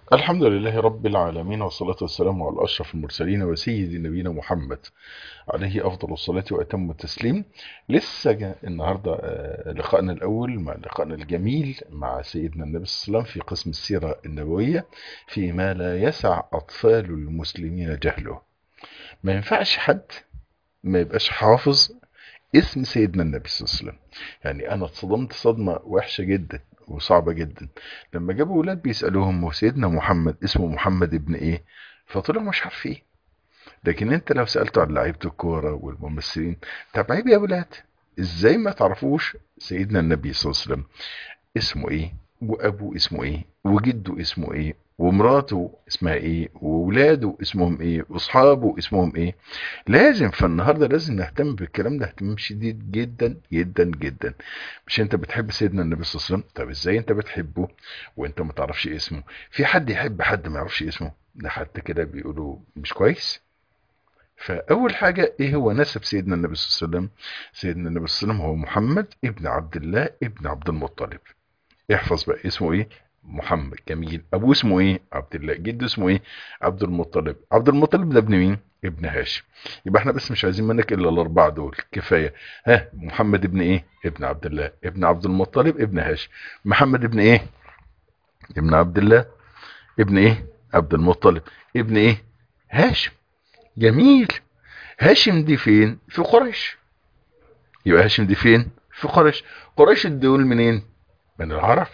الحمد لله رب العالمين والصلاة والسلام على أشرف المرسلين وسيد نبينا محمد عليه أفضل الصلاة وأتم التسليم لسه جا النهاردة آه، لقائنا الأول مع لقائنا الجميل مع سيدنا النبي صلى الله عليه وسلم في قسم السيرة النبوية فيما لا يسع أطفال المسلمين جهله ما ينفعش حد ما يبقاش حافظ اسم سيدنا النبي صلى الله عليه وسلم يعني أنا اتصدمت صدمة وحشة جدا وصعبة جدا لما جابوا ولاد بيسألوهم هو سيدنا محمد اسمه محمد ابن ايه فطلعوا مش عارفين لكن انت لو سألته عن لعيبة الكورة والممثلين طب عيب يا ولاد ازاي ما تعرفوش سيدنا النبي صلى الله عليه وسلم اسمه ايه وابوه اسمه ايه وجده اسمه ايه ومراته اسمها ايه وولاده اسمهم ايه واصحابه اسمهم ايه لازم فالنهارده لازم نهتم بالكلام ده اهتمام شديد جدا جدا جدا مش انت بتحب سيدنا النبي صلى الله عليه وسلم طب ازاي انت بتحبه وانت ما تعرفش اسمه في حد يحب حد ما يعرفش اسمه ده حتى كده بيقولوا مش كويس فاول حاجه ايه هو نسب سيدنا النبي صلى الله عليه وسلم سيدنا النبي صلى الله عليه وسلم هو محمد ابن عبد الله ابن عبد المطلب احفظ بقى اسمه ايه محمد جميل ابوه اسمه ايه عبد الله جده اسمه ايه عبد المطلب عبد المطلب ده ابن مين ابن هاشم يبقى احنا بس مش عايزين منك الا الاربعه دول كفايه ها محمد ابن ايه ابن عبد الله ابن عبد المطلب ابن هاشم محمد ابن ايه ابن عبد الله ابن ايه عبد المطلب ابن ايه هاشم جميل هاشم دي فين في قريش يبقى هاشم دي فين في قريش قريش دول منين من العرب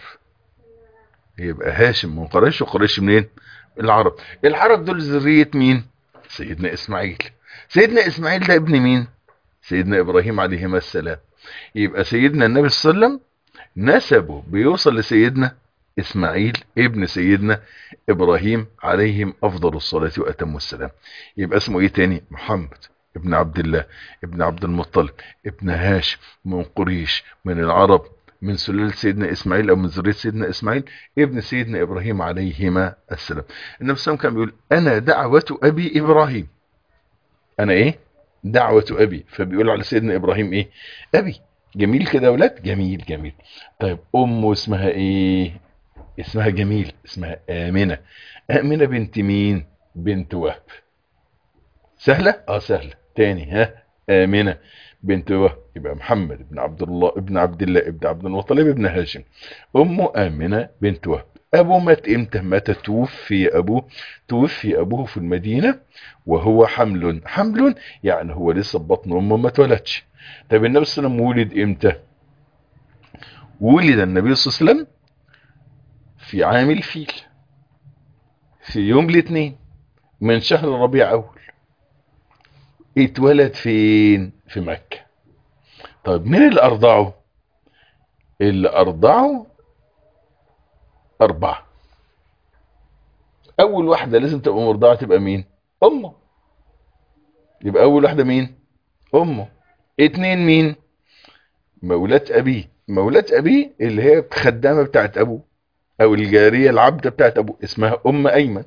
يبقى هاشم من قريش وقريش منين العرب العرب دول ذرية مين سيدنا اسماعيل سيدنا اسماعيل ده ابن مين سيدنا ابراهيم عليهما السلام يبقى سيدنا النبي صلى الله عليه وسلم نسبه بيوصل لسيدنا اسماعيل ابن سيدنا ابراهيم عليهم افضل الصلاة واتم السلام يبقى اسمه ايه تاني محمد ابن عبد الله ابن عبد المطلب ابن هاشم من قريش من العرب من سلالة سيدنا إسماعيل أو من ذرية سيدنا إسماعيل ابن سيدنا إبراهيم عليهما السلام النبي صلى الله عليه وسلم كان بيقول أنا دعوة أبي إبراهيم أنا إيه دعوة أبي فبيقول على سيدنا إبراهيم إيه أبي جميل كده يا ولاد جميل جميل طيب أمه اسمها إيه اسمها جميل اسمها آمنة آمنة بنت مين بنت وهب سهلة اه سهلة تاني ها آمنة بنت وهب يبقى محمد بن عبد الله ابن عبد الله ابن عبد المطلب ابن هاشم امه آمنة بنت وهب ابوه مات امتى مات توفي ابوه توفي ابوه في المدينة وهو حمل حمل يعني هو لسه في بطن امه ما اتولدش طب النبي صلى الله عليه وسلم ولد امتى ولد النبي صلى الله عليه وسلم في عام الفيل في يوم الاثنين من شهر ربيع اول اتولد فين في مكة طيب مين اللي ارضعه اللي ارضعه اربعة اول واحدة لازم تبقى مرضعة تبقى مين امه يبقى اول واحدة مين امه اتنين مين مولاة ابيه مولاة ابيه اللي هي الخدامة بتاعت ابوه او الجارية العبدة بتاعت ابوه اسمها ام ايمن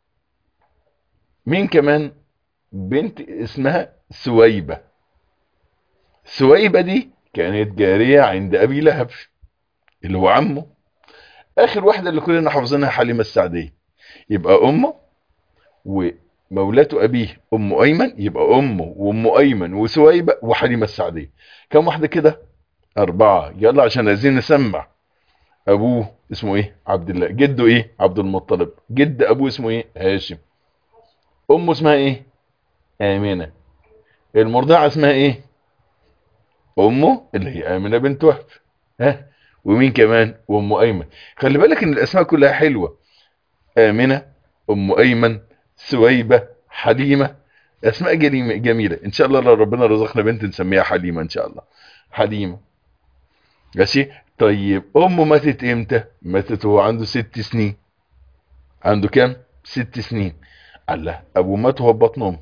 مين كمان بنت اسمها سويبة سويبة دي كانت جارية عند ابي لهب اللي هو عمه اخر واحدة اللي كلنا حافظينها حليمة السعدية يبقى امه ومولاة ابيه ام ايمن يبقى امه وام ايمن وسويبة وحليمة السعدية كم واحدة كده اربعة يلا عشان عايزين نسمع ابوه اسمه ايه عبد الله جده ايه عبد المطلب جد ابوه اسمه ايه هاشم امه اسمها ايه امنه المرضعه اسمها ايه امه اللي هي امنه بنت وهب ها ومين كمان وام ايمن خلي بالك ان الاسماء كلها حلوه امنه ام ايمن سويبه حليمه اسماء جميله جميله ان شاء الله لو ربنا رزقنا بنت نسميها حليمه ان شاء الله حليمه ماشي طيب امه ماتت امتى ماتت وهو عنده ست سنين عنده كام ست سنين الله ابوه مات وهو بطن امه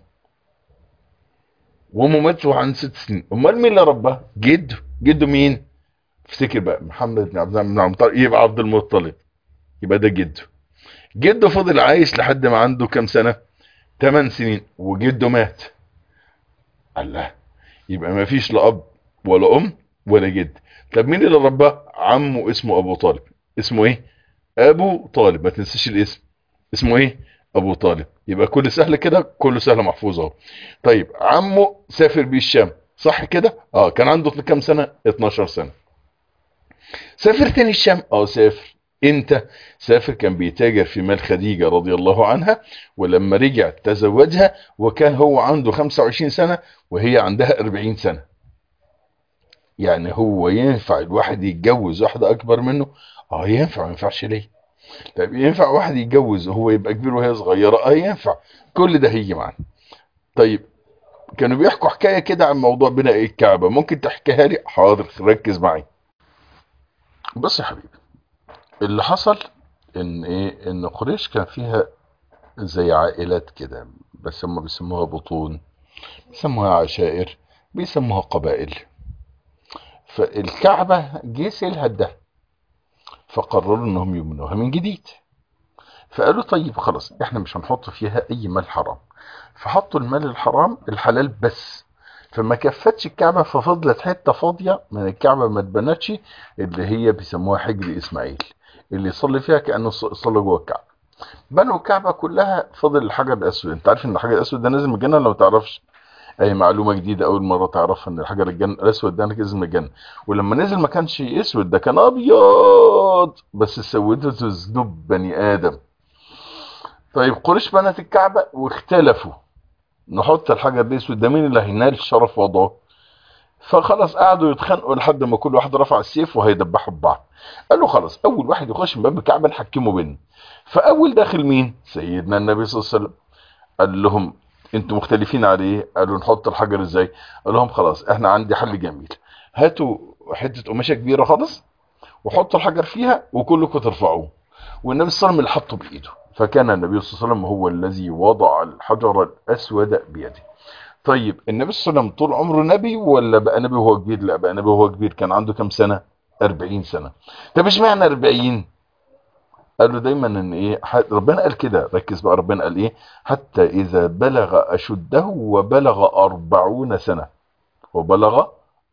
وامه ماتت وهو عنده ست سنين امال مين اللي رباه جده جده مين افتكر بقى محمد بن عبد الله بن عبد المطلب يبقى عبد المطلب يبقى ده جده جده فضل عايش لحد ما عنده كام سنه 8 سنين وجده مات الله يبقى ما فيش لا اب ولا ام ولا جد طب مين اللي رباه عمه اسمه ابو طالب اسمه ايه ابو طالب ما تنسيش الاسم اسمه ايه ابو طالب يبقى كل سهل كده كله سهل محفوظ اهو طيب عمه سافر بيه الشام صح كده اه كان عنده كام سنه 12 سنه سافر تاني الشام اه سافر انت سافر كان بيتاجر في مال خديجة رضي الله عنها ولما رجع تزوجها وكان هو عنده 25 سنة وهي عندها 40 سنة يعني هو ينفع الواحد يتجوز واحدة اكبر منه اه ينفع ما ينفعش ليه طيب ينفع واحد يتجوز وهو يبقى كبير وهي صغيرة اه ينفع كل ده هيجي معانا طيب كانوا بيحكوا حكاية كده عن موضوع بناء الكعبة ممكن تحكيها لي حاضر ركز معي بص يا حبيبي اللي حصل ان ايه ان قريش كان فيها زي عائلات كده بس هم بيسموها بطون بيسموها عشائر بيسموها قبائل فالكعبة جه سيلها ده فقرروا انهم يبنوها من جديد فقالوا طيب خلاص احنا مش هنحط فيها اي مال حرام فحطوا المال الحرام الحلال بس فما كفتش الكعبة ففضلت حتة فاضية من الكعبة ما اتبنتش اللي هي بيسموها حجر اسماعيل اللي يصلي فيها كأنه صلى جوه الكعبة بنوا الكعبة كلها فضل الحجر الاسود انت عارف ان الحجر الاسود ده نازل من الجنة لو تعرفش اي معلومة جديدة اول مرة تعرفها ان الحجر الجن... الاسود ده نازل من الجنة ولما نزل ما كانش اسود ده كان ابيض بس سودته ذنوب بني ادم طيب قريش بنت الكعبة واختلفوا نحط الحجر الاسود ده مين اللي هينال شرف وضعه فخلاص قعدوا يتخانقوا لحد ما كل واحد رفع السيف وهيدبحوا ببعض قالوا خلاص اول واحد يخش من باب الكعبه نحكمه بينا فاول داخل مين سيدنا النبي صلى الله عليه وسلم قال لهم انتوا مختلفين على ايه قالوا نحط الحجر ازاي قال لهم خلاص احنا عندي حل جميل هاتوا حته قماشه كبيره خالص وحطوا الحجر فيها وكلكم ترفعوه والنبي صلى الله عليه وسلم اللي حطه بايده فكان النبي صلى الله عليه وسلم هو الذي وضع الحجر الاسود بيده طيب النبي صلى الله عليه وسلم طول عمره نبي ولا بقى نبي وهو كبير لا بقى نبي وهو كبير كان عنده كام سنة 40 سنة طب اشمعنى 40 قالوا دايما ان ايه ربنا قال كده ركز بقى ربنا قال ايه حتى اذا بلغ اشده وبلغ 40 سنة وبلغ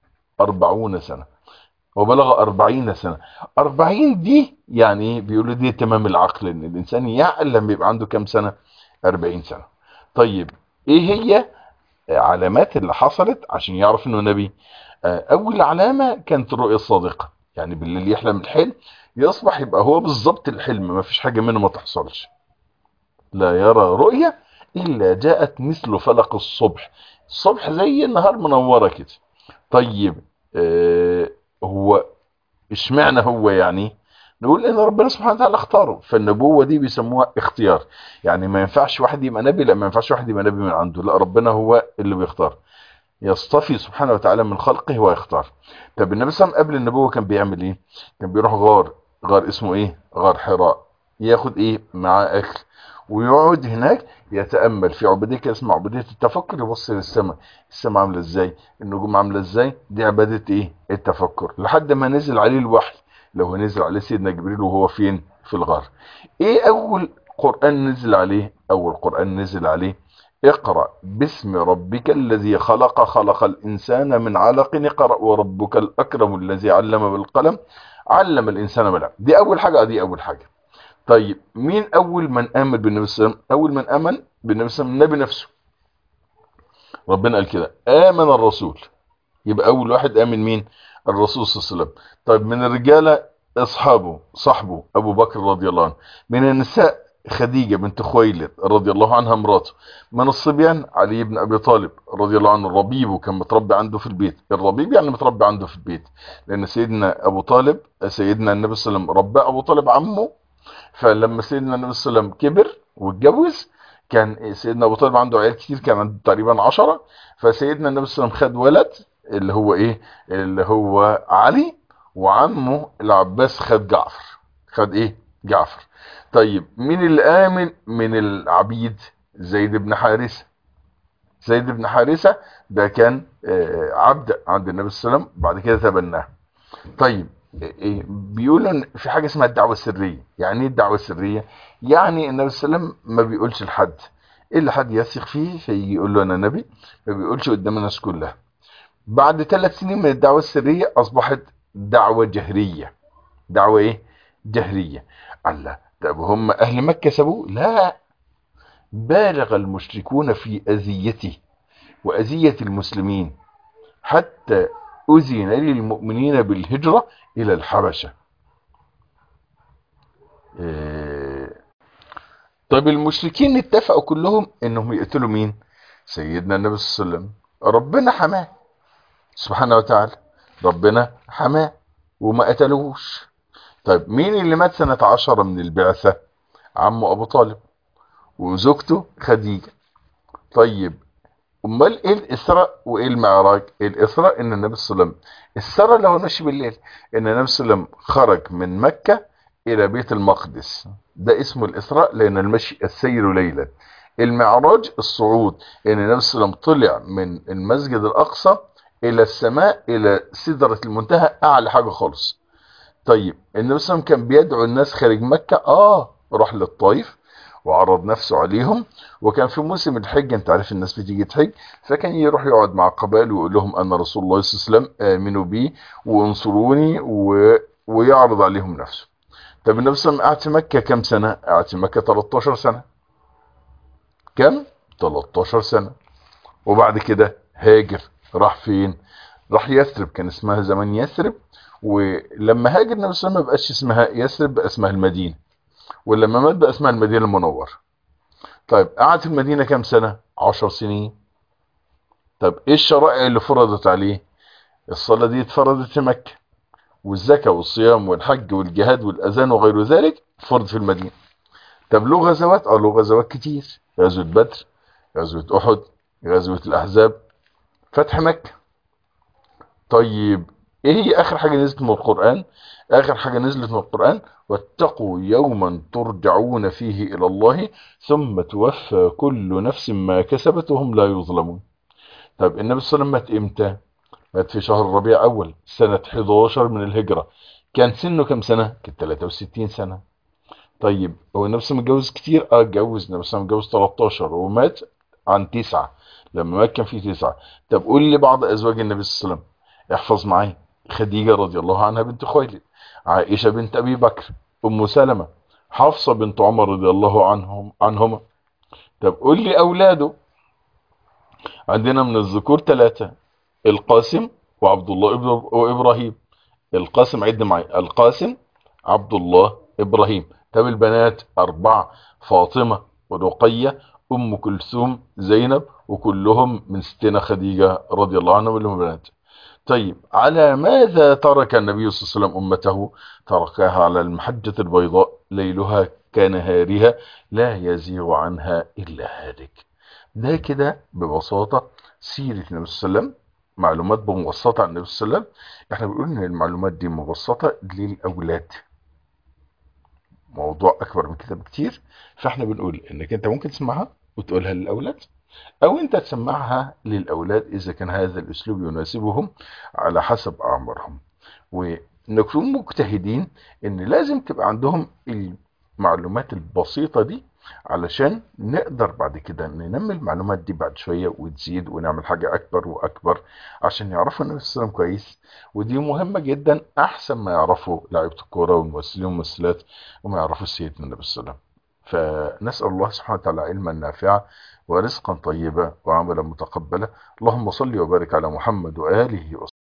40 سنة وبلغ 40 سنة 40 دي يعني بيقولوا دي تمام العقل ان الانسان يعلم يبقى عنده كام سنة 40 سنة طيب ايه هي علامات اللي حصلت عشان يعرف انه نبي اول علامة كانت الرؤية الصادقة يعني بالليل يحلم الحلم يصبح يبقى هو بالظبط الحلم ما فيش حاجة منه ما تحصلش لا يرى رؤية الا جاءت مثل فلق الصبح الصبح زي النهار منورة كده طيب آه هو اشمعنى هو يعني نقول ان ربنا سبحانه وتعالى اختاره فالنبوة دي بيسموها اختيار يعني ما ينفعش واحد يبقى نبي لا ما ينفعش واحد يبقى نبي من عنده لا ربنا هو اللي بيختار يصطفي سبحانه وتعالى من خلقه ويختار طب النبي صلى الله عليه وسلم قبل النبوة كان بيعمل ايه كان بيروح غار غار اسمه ايه غار حراء ياخد ايه معاه اكل ويقعد هناك يتامل في عبوديه كده اسمها عبوديه التفكر يبص للسماء السماء عامله ازاي النجوم عامله ازاي دي عباده ايه التفكر لحد ما نزل عليه الوحي لو نزل عليه سيدنا جبريل وهو فين في الغار ايه اول قرآن نزل عليه اول قرآن نزل عليه اقرأ باسم ربك الذي خلق خلق الانسان من علق اقرأ وربك الاكرم الذي علم بالقلم علم الانسان ما لم دي اول حاجة دي اول حاجة طيب مين اول من امن بالنبي صلى الله عليه وسلم اول من امن بالنبي صلى الله عليه وسلم النبي نفسه ربنا قال كده امن الرسول يبقى اول واحد امن مين الرسول صلى الله عليه وسلم طيب من الرجالة اصحابه صاحبه ابو بكر رضي الله عنه من النساء خديجة بنت خويلد رضي الله عنها مراته من الصبيان علي بن ابي طالب رضي الله عنه الربيب وكان متربي عنده في البيت الربيب يعني متربي عنده في البيت لان سيدنا ابو طالب سيدنا النبي صلى الله عليه وسلم ربى ابو طالب عمه فلما سيدنا النبي صلى الله عليه وسلم كبر واتجوز كان سيدنا ابو طالب عنده عيال كتير كان عنده تقريبا عشرة فسيدنا النبي صلى الله عليه وسلم خد ولد اللي هو ايه اللي هو علي وعمه العباس خد جعفر خد ايه جعفر طيب مين اللي امن من العبيد زيد بن حارثة زيد بن حارثة ده كان عبد عند النبي صلى الله عليه وسلم بعد كده تبناه طيب بيقولوا ان في حاجة اسمها الدعوة السرية يعني ايه الدعوة السرية يعني النبي صلى الله عليه وسلم ما بيقولش لحد الا حد يثق فيه فيجي يقول له انا نبي ما بيقولش قدام الناس كلها بعد ثلاث سنين من الدعوة السرية اصبحت دعوة جهرية دعوة ايه جهرية الله طب هم اهل مكة سابوه لا بالغ المشركون في اذيته واذية المسلمين حتى اذن للمؤمنين بالهجرة الى الحبشة إيه طيب المشركين اتفقوا كلهم انهم يقتلوا مين سيدنا النبي صلى الله عليه وسلم ربنا حماه سبحانه وتعالى ربنا حماه وما قتلوهوش طيب مين اللي مات سنة عشرة من البعثة عمه ابو طالب وزوجته خديجة طيب امال ايه الاسراء وايه المعراج الاسراء ان النبي صلى الله عليه وسلم السراء اللي هو ماشي بالليل ان النبي صلى الله عليه وسلم خرج من مكة الى بيت المقدس ده اسمه الاسراء لان المشي السير ليلا المعراج الصعود ان النبي صلى الله عليه وسلم طلع من المسجد الاقصى الى السماء الى سدرة المنتهى اعلى حاجة خالص طيب النبي صلى الله عليه وسلم كان بيدعو الناس خارج مكة اه راح للطائف وعرض نفسه عليهم وكان في موسم الحج انت عارف الناس بتيجي تحج فكان يروح يقعد مع قبائل ويقول لهم انا رسول الله صلى الله عليه وسلم امنوا بي وانصروني و... ويعرض عليهم نفسه طب النبي صلى الله عليه وسلم قعد في مكة كم سنة قعد في مكة 13 سنة كم 13 سنة وبعد كده هاجر راح فين راح يثرب كان اسمها زمان يثرب ولما هاجر النبي صلى الله عليه وسلم ما بقاش اسمها يثرب بقى اسمها المدينة ولما مات بقى اسمها المدينة المنورة طيب قعد في المدينة كام سنة 10 سنين طب ايه الشرائع اللي فرضت عليه الصلاة دي اتفرضت في مكة والزكاة والصيام والحج والجهاد والأذان وغير ذلك فرض في المدينة طب له غزوات اه له غزوات كتير غزوة بدر غزوة أحد غزوة الأحزاب فتح مكة طيب ايه هي اخر حاجة نزلت من القرآن اخر حاجة نزلت من القرآن واتقوا يوما ترجعون فيه الى الله ثم توفى كل نفس ما كسبت وهم لا يظلمون طب النبي صلى الله عليه وسلم مات امتى مات في شهر ربيع اول سنة 11 من الهجرة كان سنه كم سنة كان 63 سنة طيب هو النبي صلى الله عليه وسلم متجوز كتير اه اتجوز النبي صلى الله عليه وسلم متجوز 13 ومات عن تسعة لما مات كان فيه تسعة طب قول لي بعض ازواج النبي صلى الله عليه وسلم احفظ معايا خديجة رضي الله عنها بنت خويلد عائشة بنت ابي بكر ام سلمة حفصة بنت عمر رضي الله عنهم عنهما طب قول لي اولاده عندنا من الذكور ثلاثة القاسم وعبد الله وابراهيم القاسم عد معي القاسم عبد الله ابراهيم طب البنات اربعة فاطمة ورقية ام كلثوم زينب وكلهم من ستنا خديجة رضي الله عنهم اللي هم بنات طيب على ماذا ترك النبي صلى الله عليه وسلم امته تركها على المحجة البيضاء ليلها كنهارها لا يزيغ عنها الا هالك ده كده ببساطة سيرة النبي صلى الله عليه وسلم معلومات مبسطة عن النبي صلى الله عليه وسلم احنا بنقول ان المعلومات دي مبسطة للاولاد موضوع اكبر من كده بكتير فاحنا بنقول انك انت ممكن تسمعها وتقولها للاولاد او انت تسمعها للاولاد اذا كان هذا الاسلوب يناسبهم على حسب اعمارهم ونكون مجتهدين ان لازم تبقى عندهم المعلومات البسيطة دي علشان نقدر بعد كده ننمي المعلومات دي بعد شوية وتزيد ونعمل حاجة أكبر وأكبر عشان يعرفوا النبي صلى الله عليه وسلم كويس ودي مهمة جدا أحسن ما يعرفوا لاعيبة الكورة والممثلين والممثلات وما يعرفوا سيدنا النبي صلى الله عليه وسلم فنسأل الله سبحانه وتعالى علما نافعا ورزقا طيبا وعملا متقبلا اللهم صل وبارك على محمد وآله وصحبه